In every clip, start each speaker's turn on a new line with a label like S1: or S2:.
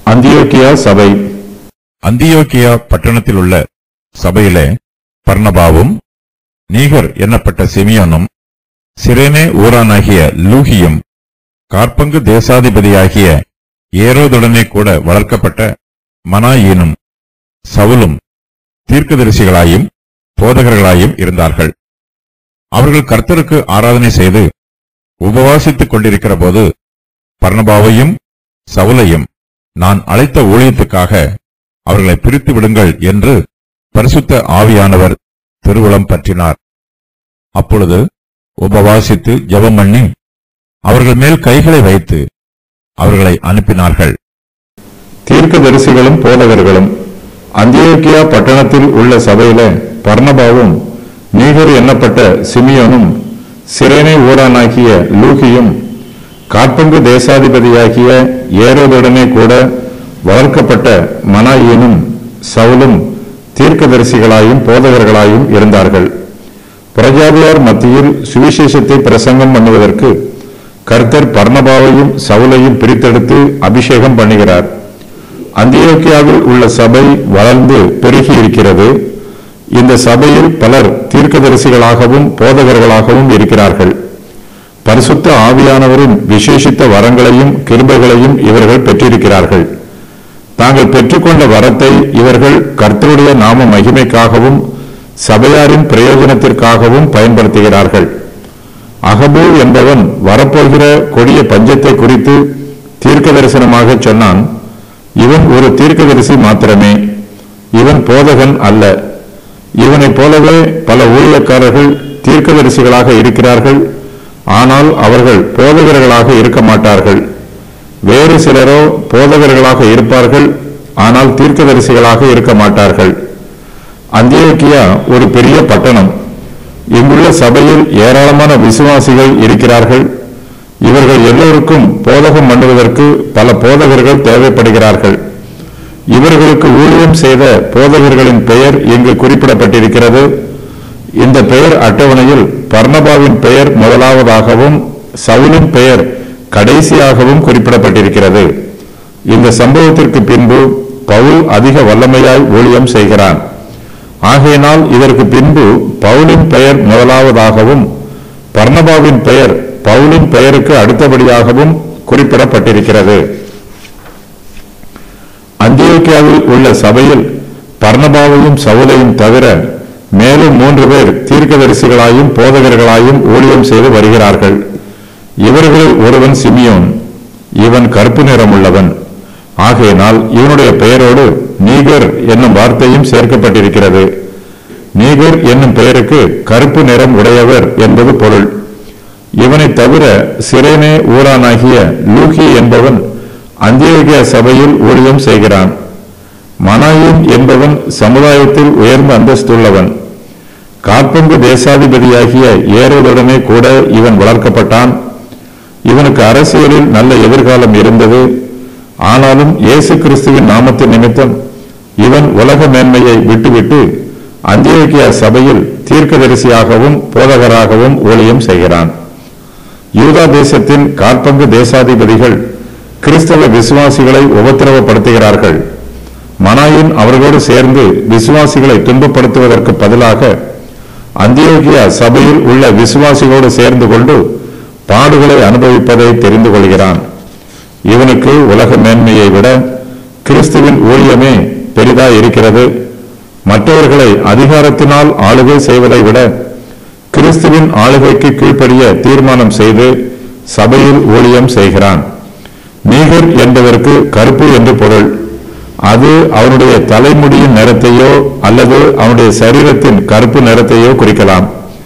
S1: அந்தியோக்கியா சபை
S2: அந்தியோக்கியா பட்டணத்தில் உள்ள சபையிலே பர்னபாவும் நீகர் என்னப்பட்ட சிமியோனும் சிரேனே ஊரானாகிய லூகியும் கார்பங்கு தேசாதிபதியாகிய ஏரோதுடனே கூட வளர்க்கப்பட்ட மனாயீனும் சவுலும் தீர்க்கதரிசிகளாயும் போதகர்களாயும் இருந்தார்கள் அவர்கள் கர்த்தருக்கு ஆராதனை செய்து உபவாசித்துக் கொண்டிருக்கிற போது பர்ணபாவையும் சவுலையும் நான் அழைத்த ஊழியத்துக்காக அவர்களை பிரித்து விடுங்கள் என்று பரிசுத்த ஆவியானவர் திருவுளம் பற்றினார் அப்பொழுது உபவாசித்து ஜெபம் பண்ணி அவர்கள் மேல் கைகளை வைத்து அவர்களை அனுப்பினார்கள்
S1: தீர்க்கதரிசிகளும் போதகர்களும் அந்தியோக்கியா பட்டணத்தில் உள்ள சபையில பர்ணபாவும் நீகர் என்னப்பட்ட சிமியோனும் சிரேனை ஊரானாகிய லூகியும் காற்பங்கு தேசாதிபதியாகிய ஏரோதுடனே கூட வளர்க்கப்பட்ட மனாயினும் சவுலும் தீர்க்கதரிசிகளாயும் போதகர்களாயும் இருந்தார்கள் பிரஜாதியார் மத்தியில் சுவிசேஷத்தை பிரசங்கம் பண்ணுவதற்கு கர்த்தர் பர்ணபாவையும் சவுலையும் பிரித்தெடுத்து அபிஷேகம் பண்ணுகிறார் அந்தியோக்கியாவில் உள்ள சபை வளர்ந்து பெருகி இருக்கிறது இந்த சபையில் பலர் தீர்க்கதரிசிகளாகவும் போதகர்களாகவும் இருக்கிறார்கள் பரிசுத்த ஆவியானவரின் விசேஷித்த வரங்களையும் கிருபைகளையும் இவர்கள் பெற்றிருக்கிறார்கள் தாங்கள் பெற்றுக்கொண்ட வரத்தை இவர்கள் கர்த்தருடைய நாம மகிமைக்காகவும் சபையாரின் பிரயோஜனத்திற்காகவும் பயன்படுத்துகிறார்கள் அகபு என்பவன் வரப்போகிற கொடிய பஞ்சத்தை குறித்து தீர்க்க தரிசனமாக சொன்னான் இவன் ஒரு தீர்க்கதரிசி மாத்திரமே இவன் போதகன் அல்ல இவனைப் போலவே பல ஊழியக்காரர்கள் தீர்க்கதரிசிகளாக இருக்கிறார்கள் ஆனால் அவர்கள் போதகர்களாக இருக்க மாட்டார்கள் வேறு சிலரோ போதகர்களாக இருப்பார்கள் ஆனால் தீர்க்கதரிசிகளாக இருக்க மாட்டார்கள் அந்தியோக்கியா ஒரு பெரிய பட்டணம் இங்குள்ள சபையில் ஏராளமான விசுவாசிகள் இருக்கிறார்கள் இவர்கள் எல்லோருக்கும் போதகம் பண்ணுவதற்கு பல போதகர்கள் தேவைப்படுகிறார்கள் இவர்களுக்கு ஊழியம் செய்த போதகர்களின் பெயர் இங்கு குறிப்பிடப்பட்டிருக்கிறது இந்த பெயர் அட்டவணையில் பர்ணபாவின் பெயர் முதலாவதாகவும் சவுலின் பெயர் கடைசியாகவும் குறிப்பிடப்பட்டிருக்கிறது இந்த சம்பவத்திற்கு பின்பு பவுல் அதிக வல்லமையாய் ஊழியம் செய்கிறான் ஆகையினால் இதற்கு பின்பு பவுலின் பெயர் முதலாவதாகவும் பர்ணபாவின் பெயர் பவுலின் பெயருக்கு அடுத்தபடியாகவும் குறிப்பிடப்பட்டிருக்கிறது அந்தியோக்கியாவில் உள்ள சபையில் பர்ணபாவையும் சவுலையும் தவிர மேலும் மூன்று பேர் தீர்க்கதரிசிகளாயும் போதகர்களாயும் ஊழியம் செய்து வருகிறார்கள் இவர்களில் ஒருவன் சிமியோன் இவன் கருப்பு நிறமுள்ளவன் ஆகையினால் இவனுடைய பெயரோடு நீகர் என்னும் வார்த்தையும் சேர்க்கப்பட்டிருக்கிறது நீகர் என்னும் பெயருக்கு கருப்பு நிறம் உடையவர் என்பது பொருள் இவனை தவிர சிரேனே ஊரானாகிய லூகி என்பவன் அந்தியோகியா சபையில் ஊழியம் செய்கிறான் மனாயின் என்பவன் சமுதாயத்தில் உயர்ந்த அந்தஸ்துள்ளவன் காற்பங்கு தேசாதிபதியாகிய ஏரோதுடனே கூட இவன் வளர்க்கப்பட்டான் இவனுக்கு அரசியலில் நல்ல எதிர்காலம் இருந்தது ஆனாலும் இயேசு கிறிஸ்துவின் நாமத்தின் நிமித்தம் இவன் உலக மேன்மையை விட்டுவிட்டு அந்தியோகியா சபையில் தீர்க்கதரிசியாகவும் போதகராகவும் ஊழியம் செய்கிறான் யூதா தேசத்தின் காற்பங்கு தேசாதிபதிகள் கிறிஸ்தவ விசுவாசிகளை உபத்திரவப்படுத்துகிறார்கள் மனாயின் அவர்களோடு சேர்ந்து விசுவாசிகளை துன்பப்படுத்துவதற்கு பதிலாக அந்தியோகியா சபையில் உள்ள விசுவாசிகளோடு சேர்ந்து கொண்டு பாடுகளை அனுபவிப்பதை தெரிந்து கொள்கிறான் இவனுக்கு உலக மேன்மையை விட கிறிஸ்துவின் ஊழியமே பெரிதாய் இருக்கிறது மற்றவர்களை அதிகாரத்தினால் ஆளுகை செய்வதை விட கிறிஸ்துவின் ஆளுகைக்கு கீழ்ப்படிய தீர்மானம் செய்து சபையில் ஊழியம் செய்கிறான் நீகர் என்பதற்கு கருப்பு என்று பொருள் அது அவனுடைய தலைமுடியின் நிறத்தையோ அல்லது அவனுடைய சரீரத்தின் கருப்பு நிறத்தையோ குறிக்கலாம்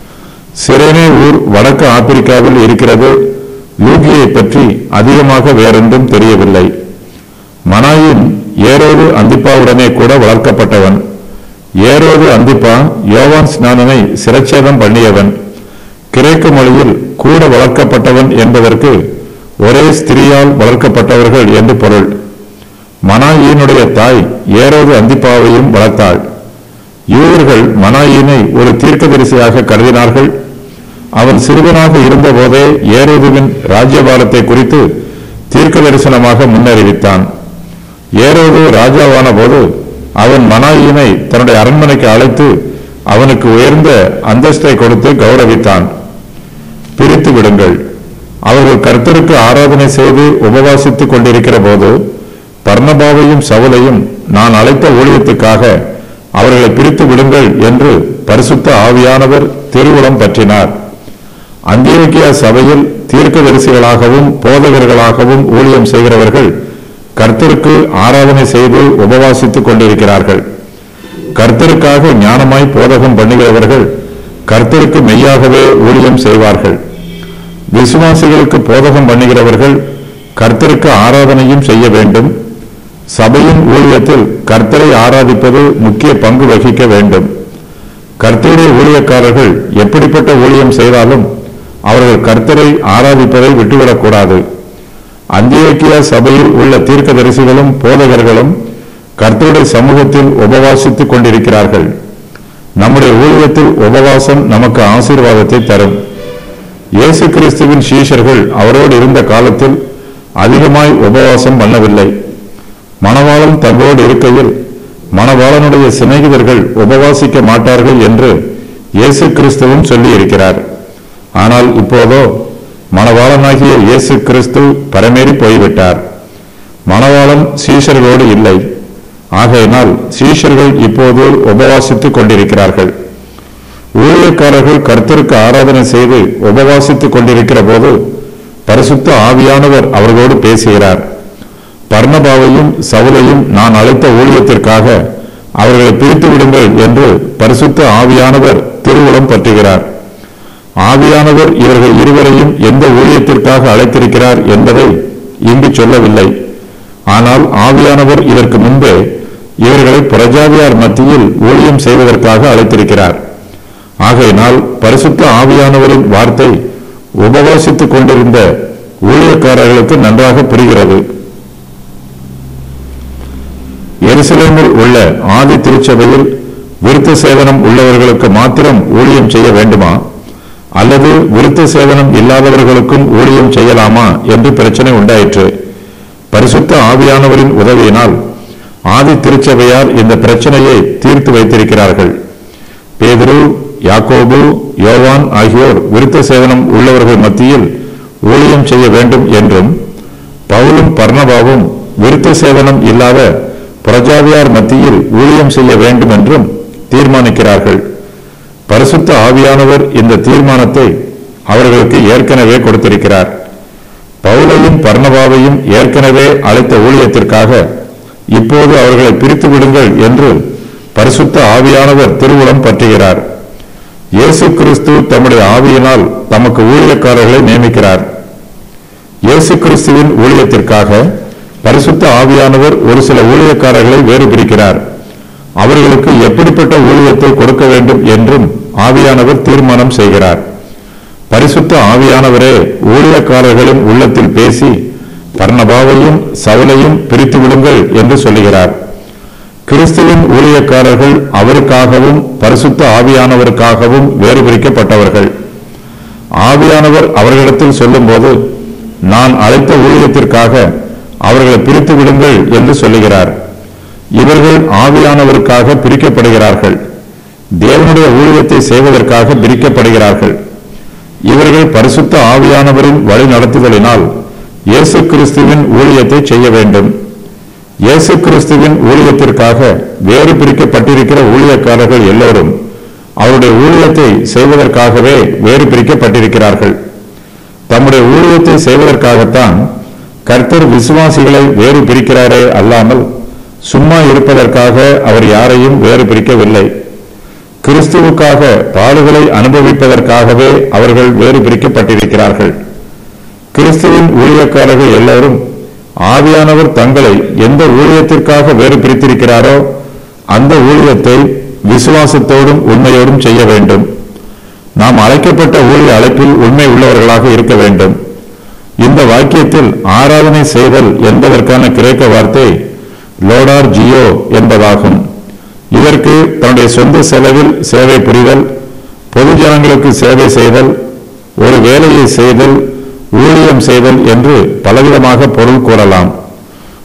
S1: சிரேனே ஊர் வடக்கு ஆப்பிரிக்காவில் இருக்கிறது லூகியை பற்றி அதிகமாக வேறொன்றும் தெரியவில்லை மனாயின் ஏரோது அந்திப்பாவுடனே கூட வளர்க்கப்பட்டவன் ஏரோது அந்திப்பா யோவான் ஸ்நானனை சிரச்சேதம் பண்ணியவன் கிரேக்க மொழியில் கூட வளர்க்கப்பட்டவன் என்பதற்கு ஒரே ஸ்திரியால் வளர்க்கப்பட்டவர்கள் என்று பொருள் மனாயினுடைய தாய் ஏரோது அந்திப்பாவையும் வளர்த்தாள் யூதர்கள் மனாயினை ஒரு தீர்க்கதரிசியாக கருதினார்கள் அவன் சிறுவனாக இருந்தபோதே ஏரோதுவின் ராஜ்யபாரத்தை குறித்து தீர்க்க தரிசனமாக முன்னறிவித்தான் ஏரோது ராஜாவான போது அவன் மனாயினை தன்னுடைய அரண்மனைக்கு அழைத்து அவனுக்கு உயர்ந்த அந்தஸ்தை கொடுத்து கௌரவித்தான் பிரித்து விடுங்கள் அவர்கள் கர்த்தருக்கு ஆராதனை செய்து உபவாசித்துக் கொண்டிருக்கிற போது பர்ணபாவையும் சவுலையும் நான் அழைத்த ஊழியத்துக்காக அவர்களை பிரித்து விடுங்கள் என்று பரிசுத்த ஆவியானவர் திருவுளம் பற்றினார் அந்தியோக்கியா சபையில் தீர்க்கதரிசிகளாகவும் போதகர்களாகவும் ஊழியம் செய்கிறவர்கள் கர்த்தருக்கு ஆராதனை செய்து உபவாசித்துக் கொண்டிருக்கிறார்கள் கர்த்தருக்காக ஞானமாய் போதகம் பண்ணுகிறவர்கள் கர்த்தருக்கு மெய்யாகவே ஊழியம் செய்வார்கள் விசுவாசிகளுக்கு போதகம் பண்ணுகிறவர்கள் கர்த்தருக்கு ஆராதனையும் செய்ய வேண்டும் சபையின் ஊழியத்தில் கர்த்தரை ஆராதிப்பது முக்கிய பங்கு வகிக்க வேண்டும் கர்த்தருடைய ஊழியக்காரர்கள் எப்படிப்பட்ட ஊழியம் செய்தாலும் அவர்கள் கர்த்தரை ஆராதிப்பதை விட்டுவிடக்கூடாது அந்தியோக்கியா சபையில் உள்ள தீர்க்கதரிசிகளும் போதகர்களும் கர்த்தருடைய சமூகத்தில் உபவாசித்துக் கொண்டிருக்கிறார்கள் நம்முடைய ஊழியத்தில் உபவாசம் நமக்கு ஆசீர்வாதத்தை தரும் இயேசு கிறிஸ்துவின் சீஷர்கள் அவரோடு இருந்த காலத்தில் அதிகமாய் உபவாசம் பண்ணவில்லை மணவாளன் தங்களோடு இருக்கையில் மணவாளனுடைய சிநேகிதர்கள் உபவாசிக்க மாட்டார்கள் என்று இயேசு கிறிஸ்துவும் சொல்லி இருக்கிறார் ஆனால் இப்போதோ மணவாளனாகிய இயேசு கிறிஸ்து பரமேறி போய்விட்டார் மணவாளன் சீஷர்களோடு இல்லை ஆகையினால் சீஷர்கள் இப்போது உபவாசித்துக் கொண்டிருக்கிறார்கள் ஊழியக்காரர்கள் கர்த்தருக்கு ஆராதனை செய்து உபவாசித்துக் கொண்டிருக்கிற போது பரிசுத்த ஆவியானவர் அவர்களோடு பேசுகிறார் பர்ணபாவையும் சவுலையும் நான் அழைத்த ஊழியத்திற்காக அவர்களை பிரித்து விடுங்கள் என்று பரிசுத்த ஆவியானவர் திருவுளம் பற்றுகிறார் ஆவியானவர் இவர்கள் இருவரையும் எந்த ஊழியத்திற்காக அழைத்திருக்கிறார் என்பதை இங்கு சொல்லவில்லை ஆனால் ஆவியானவர் இதற்கு முன்பே இவர்களை பிரஜாதியார் மத்தியில் ஊழியம் செய்வதற்காக அழைத்திருக்கிறார் ஆகையினால் பரிசுத்த ஆவியானவரின் வார்த்தை உபவாசித்துக் கொண்டிருந்த ஊழியக்காரர்களுக்கு நன்றாக புரிகிறது எருசலேமில் உள்ள ஆதி திருச்சபையில் விருத்த சேதனம் உள்ளவர்களுக்கு மாத்திரம் ஊழியம் செய்ய வேண்டுமா அல்லது விருத்த சேதனம் இல்லாதவர்களுக்கும் ஊழியம் செய்யலாமா என்று பிரச்சனை உண்டாயிற்று பரிசுத்த ஆவியானவரின் உதவியினால் ஆதி திருச்சபையார் இந்த பிரச்சனையை தீர்த்து வைத்திருக்கிறார்கள் பேதுரு யாக்கோபு யோவான் ஆகியோர் விருத்த சேதனம் உள்ளவர்கள் மத்தியில் ஊழியம் செய்ய வேண்டும் என்றும் பவுலும் பர்ணபாவும் விருத்த சேதனம் இல்லாத பிரஜாதியார் மத்தியில் ஊழியம் செய்ய வேண்டும் என்றும் தீர்மானிக்கிறார்கள் பரிசுத்த ஆவியானவர் இந்த தீர்மானத்தை அவர்களுக்கு ஏற்கனவே கொடுத்திருக்கிறார் பவுலையும் பர்ணபாவையும் ஏற்கனவே அழைத்த ஊழியத்திற்காக இப்போது அவர்களை பிரித்து விடுங்கள் என்று பரிசுத்த ஆவியானவர் திருவுளம் பற்றுகிறார் இயேசு கிறிஸ்து தம்முடைய ஆவியினால் தமக்கு ஊழியக்காரர்களை நியமிக்கிறார் இயேசு கிறிஸ்துவின் ஊழியத்திற்காக பரிசுத்த ஆவியானவர் ஒரு சில ஊழியக்காரர்களை வேறு பிரிக்கிறார் அவர்களுக்கு எப்படிப்பட்ட ஊழியத்தை கொடுக்க வேண்டும் என்றும் ஆவியானவர் தீர்மானம் செய்கிறார் பரிசுத்த ஆவியானவரே ஊழியக்காரர்களின் உள்ளத்தில் பேசி பர்ணபாவையும் சவுலையும் பிரித்து விடுங்கள் என்று சொல்லுகிறார் கிறிஸ்துவின் ஊழியக்காரர்கள் அவருக்காகவும் பரிசுத்த ஆவியானவருக்காகவும் வேறு பிரிக்கப்பட்டவர்கள் ஆவியானவர் அவர்களிடத்தில் சொல்லும்போது நான் அழைத்த ஊழியத்திற்காக அவர்களை பிரித்து விடுங்கள் என்று சொல்லுகிறார் இவர்கள் ஆவியானவருக்காக பிரிக்கப்படுகிறார்கள் தேவனுடைய ஊழியத்தை செய்வதற்காக பிரிக்கப்படுகிறார்கள் இவர்கள் பரிசுத்த ஆவியானவரின் வழி நடத்துதலினால் இயேசு கிறிஸ்துவின் ஊழியத்தை செய்ய வேண்டும் இயேசு கிறிஸ்துவின் ஊழியத்திற்காக வேறு பிரிக்கப்பட்டிருக்கிற ஊழியக்காரர்கள் எல்லோரும் அவருடைய ஊழியத்தை செய்வதற்காகவே வேறு பிரிக்கப்பட்டிருக்கிறார்கள் தம்முடைய ஊழியத்தை செய்வதற்காகத்தான் கர்த்தர் விசுவாசிகளை வேறு பிரிக்கிறாரே அல்லாமல் சும்மா இருப்பதற்காக அவர் யாரையும் வேறு பிரிக்கவில்லை கிறிஸ்துவுக்காக பாடுகளை அனுபவிப்பதற்காகவே அவர்கள் வேறு பிரிக்கப்பட்டிருக்கிறார்கள் கிறிஸ்துவின் ஊழியக்காரர்கள் எல்லோரும் ஆவியானவர் தங்களை எந்த ஊழியத்திற்காக வேறு பிரித்திருக்கிறாரோ அந்த ஊழியத்தை விசுவாசத்தோடும் உண்மையோடும் செய்ய வேண்டும் நாம் அழைக்கப்பட்ட ஊழிய அழைப்பில் உண்மை உள்ளவர்களாக இருக்க வேண்டும் இந்த வாக்கியத்தில் ஆராதனை செய்தல் என்பதற்கான கிரேக்க வார்த்தை லோடார் ஜியோ என்பதாகும் இதற்கு தன்னுடைய சொந்த செலவில் சேவை புரிதல் பொது ஜனங்களுக்கு சேவை செய்தல் ஒரு வேலையை செய்தல் ஊழியம் செய்தல் என்று பலவிதமாக பொருள் கூறலாம்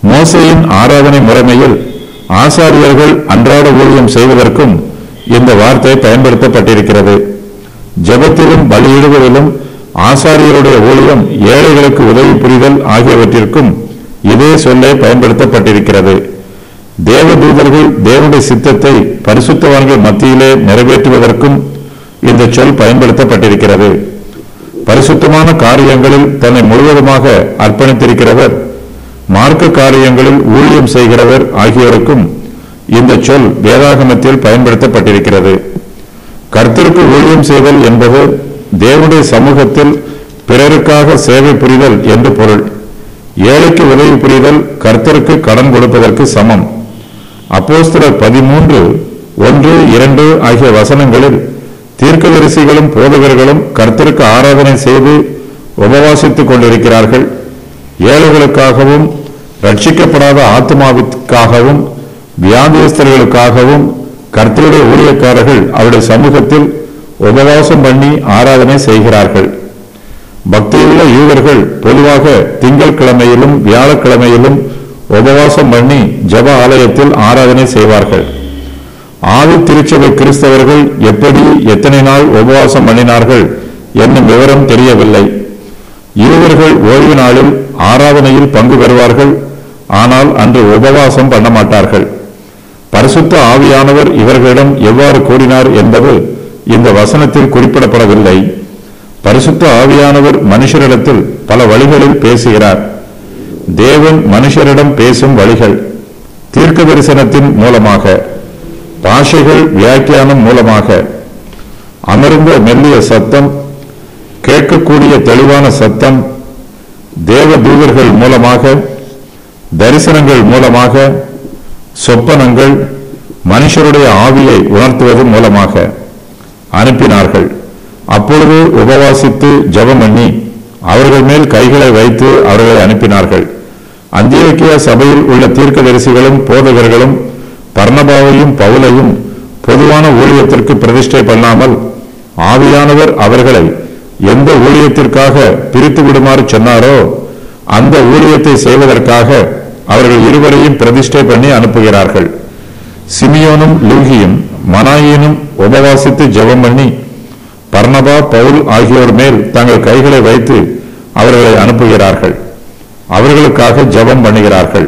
S1: மோசையின் ஆராதனை முறைமையில் ஆசாரியர்கள் அன்றாட ஊழியம் செய்வதற்கும் இந்த வார்த்தை பயன்படுத்தப்பட்டிருக்கிறது ஜெபத்திலும் பலியிடுவதிலும் ஆசாரியருடைய ஊழியம் ஏழைகளுக்கு உதவி புரிதல் ஆகியவற்றிற்கும் இதே சொல்லே பயன்படுத்தப்பட்டிருக்கிறது தேவதூதர்கள் தேவனுடைய சித்தத்தை பரிசுத்தவான்கள் மத்தியிலே நிறைவேற்றுவதற்கும் இந்த சொல் பயன்படுத்தப்பட்டிருக்கிறது பரிசுத்தமான காரியங்களில் தன்னை முழுவதுமாக அர்ப்பணித்திருக்கிறவர் மார்க்க காரியங்களில் ஊழியம் செய்கிறவர் ஆகியோருக்கும் இந்த சொல் வேதாகமத்தில் பயன்படுத்தப்பட்டிருக்கிறது கர்த்தருக்கு ஊழியம் செய்தல் என்பது தேவனுடைய சமூகத்தில் பிறருக்காக சேவை புரிதல் என்று பொருள் ஏழைக்கு உதவி புரிதல் கர்த்தருக்கு கடன் கொடுப்பதற்கு சமம் அப்போஸ்தலர் பதிமூன்று ஒன்று இரண்டு ஆகிய வசனங்களில் தீர்க்கதரிசிகளும் போதகர்களும் கர்த்தருக்கு ஆராதனை செய்து உபவாசித்துக் கொண்டிருக்கிறார்கள் ஏழைகளுக்காகவும் ரட்சிக்கப்படாத ஆத்மாவிற்காகவும் வியாதியஸ்தர்களுக்காகவும் கர்த்தருடைய ஊழியக்காரர்கள் அவருடைய சமூகத்தில் உபவாசம் பண்ணி ஆராதனை செய்கிறார்கள் பக்தியுள்ள யூதர்கள் பொதுவாக திங்கட்கிழமையிலும் வியாழக்கிழமையிலும் உபவாசம் பண்ணி ஜெப ஆலயத்தில் ஆராதனை செய்வார்கள் ஆதி திருச்சபை கிறிஸ்தவர்கள் எப்படி எத்தனை நாள் உபவாசம் பண்ணினார்கள் என்னும் விவரம் தெரியவில்லை யூதர்கள் ஓய்வு நாளில் ஆராதனையில் பங்கு பெறுவார்கள் ஆனால் அன்று உபவாசம் பண்ண மாட்டார்கள் பரிசுத்த ஆவியானவர் இவர்களிடம் எவ்வாறு கூறினார் என்பது இந்த வசனத்தில் குறிப்பிடப்படவில்லை பரிசுத்த ஆவியானவர் மனுஷரிடத்தில் பல வழிகளில் பேசுகிறார் தேவன் மனுஷரிடம் பேசும் வழிகள் தீர்க்க தரிசனத்தின் மூலமாக பாஷைகள் வியாக்கியானம் மூலமாக அமர்ந்த மெல்லிய சத்தம் கேட்கக்கூடிய தெளிவான சத்தம் தேவ தூதர்கள் மூலமாக தரிசனங்கள் மூலமாக சொப்பனங்கள் மனுஷருடைய ஆவியை உணர்த்துவது மூலமாக அனுப்பினார்கள் அப்பொழுது உபவாசித்து ஜெபம் பண்ணி அவர்கள் மேல் கைகளை வைத்து அவர்களை அனுப்பினார்கள் அந்தியோக்கிய சபையில் உள்ள தீர்க்கதரிசிகளும் போதகர்களும் பர்ணபாவையும் பவுலையும் பொதுவான ஊழியத்திற்கு பிரதிஷ்டை பண்ணாமல் ஆவியானவர் அவர்களை எந்த ஊழியத்திற்காக பிரித்து விடுமாறு சொன்னாரோ அந்த ஊழியத்தை செய்வதற்காக அவர்கள் இருவரையும் பிரதிஷ்டை பண்ணி அனுப்புகிறார்கள் சிமியோனும் லூகியும் மனாயினும் உபவாசித்து ஜெபம் பண்ணி பர்ணபா பவுல் ஆகியோர் மேல் தங்கள் கைகளை வைத்து அவர்களை அனுப்புகிறார்கள் அவர்களுக்காக ஜெபம் பண்ணுகிறார்கள்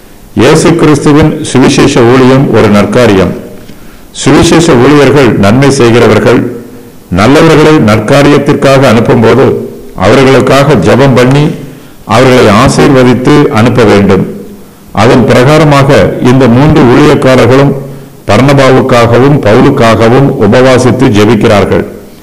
S1: இயேசு கிறிஸ்துவின் சுவிசேஷ ஊழியம் ஒரு நற்காரியம் சுவிசேஷ ஊழியர்கள் நன்மை செய்கிறவர்கள் நல்லவர்களை நற்காரியத்திற்காக அனுப்பும்போது அவர்களுக்காக ஜெபம் பண்ணி அவர்களை ஆசீர்வதித்து அனுப்ப வேண்டும் அதன் பிரகாரமாக இந்த மூன்று ஊழியக்காரர்களும் பர்ணபாவுக்காகவும் பவுலுக்காகவும் உபவாசித்து ஜெபிக்கிறார்கள்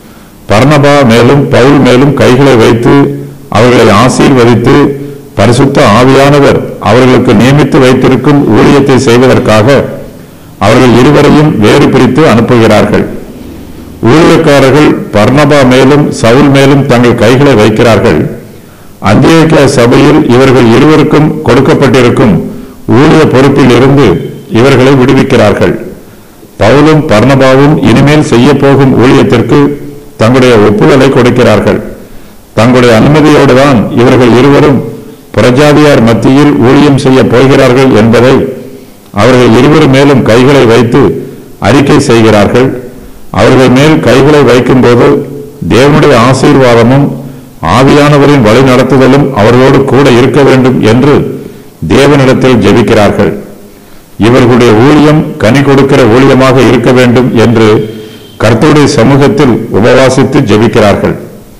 S1: பர்ணபா மேலும் பவுல் மேலும் கைகளை வைத்து அவர்களை ஆசீர்வதித்து பரிசுத்த ஆவியானவர் அவர்களுக்கு நியமித்து வைத்திருக்கும் ஊழியத்தை செய்வதற்காக அவர்கள் இருவரையும் வேறு பிரித்து அனுப்புகிறார்கள் ஊழியக்காரர்கள் பர்ணபா மேலும் சவுல் மேலும் தங்கள் கைகளை வைக்கிறார்கள் அந்தியோக்கிய சபையில் இவர்கள் இருவருக்கும் கொடுக்கப்பட்டிருக்கும் ஊழிய பொறுப்பில் இருந்து இவர்களை விடுவிக்கிறார்கள் பவுலும் பர்ணபாவும் இனிமேல் செய்ய போகும் ஊழியத்திற்கு தங்களுடைய ஒப்புதலை கொடுக்கிறார்கள் தங்களுடைய அனுமதியோடு தான் இவர்கள் இருவரும் புறஜாதியார் மத்தியில் ஊழியம் செய்ய போகிறார்கள் என்பதை அவர்கள் இருவர் மேலும் கைகளை வைத்து அறிக்கை செய்கிறார்கள் அவர்கள் மேல் கைகளை வைக்கும்போது தேவனுடைய ஆசீர்வாதமும் ஆவியானவரின் வழி நடத்துதலும் அவர்களோடு கூட இருக்க வேண்டும் என்று தேவனிடத்தில் ஜெபிக்கிறார்கள் இவர்களுடைய ஊழியம் கனி கொடுக்கிற ஊழியமாக இருக்க வேண்டும் என்று கர்த்தருடைய சமூகத்தில் உபவாசித்து ஜெபிக்கிறார்கள்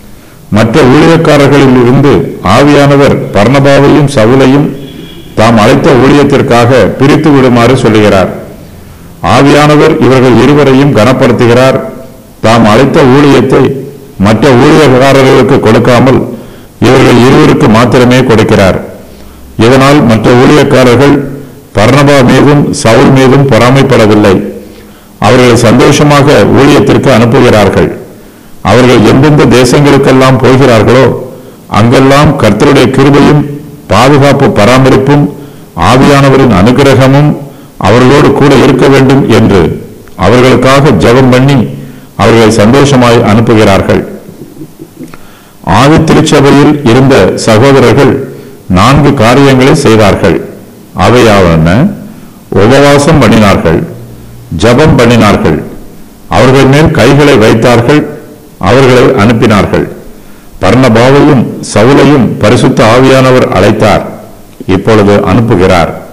S1: மற்ற ஊழியக்காரர்களில் இருந்து ஆவியானவர் பர்ணபாவையும் சவுலையும் தாம் அழைத்த ஊழியத்திற்காக பிரித்து விடுமாறு சொல்லுகிறார் ஆவியானவர் இவர்கள் இருவரையும் கனப்படுத்துகிறார் தாம் அழைத்த ஊழியத்தை மற்ற ஊழியக்காரர்களுக்கு கொடுக்காமல் இவர்கள் இருவருக்கு மாத்திரமே கொடுக்கிறார் இதனால் மற்ற ஊழியக்காரர்கள் பர்ணபா மீதும் சவுல் மீதும் பொறாமைப்படவில்லை அவர்களை சந்தோஷமாக ஊழியத்திற்கு அனுப்புகிறார்கள் அவர்கள் எந்தெந்த தேசங்களுக்கெல்லாம் போகிறார்களோ அங்கெல்லாம் கர்த்தருடைய கிருபையும் பாதுகாப்பு பராமரிப்பும் ஆவியானவரின் அனுகிரகமும் அவர்களோடு கூட இருக்க வேண்டும் என்று அவர்களுக்காக ஜெபம் பண்ணி அவர்களை சந்தோஷமாய் அனுப்புகிறார்கள் ஆதி திருச்சபையில் இருந்த சகோதரர்கள் நான்கு காரியங்களை செய்தார்கள் அவையாவன உபவாசம் பண்ணினார்கள் ஜெபம் பண்ணினார்கள் அவர்கள் மேல் கைகளை வைத்தார்கள் அவர்களை அனுப்பினார்கள் பர்ணபாவையும் சவுலையும் பரிசுத்த ஆவியானவர் அழைத்தார் இப்பொழுது அனுப்புகிறார்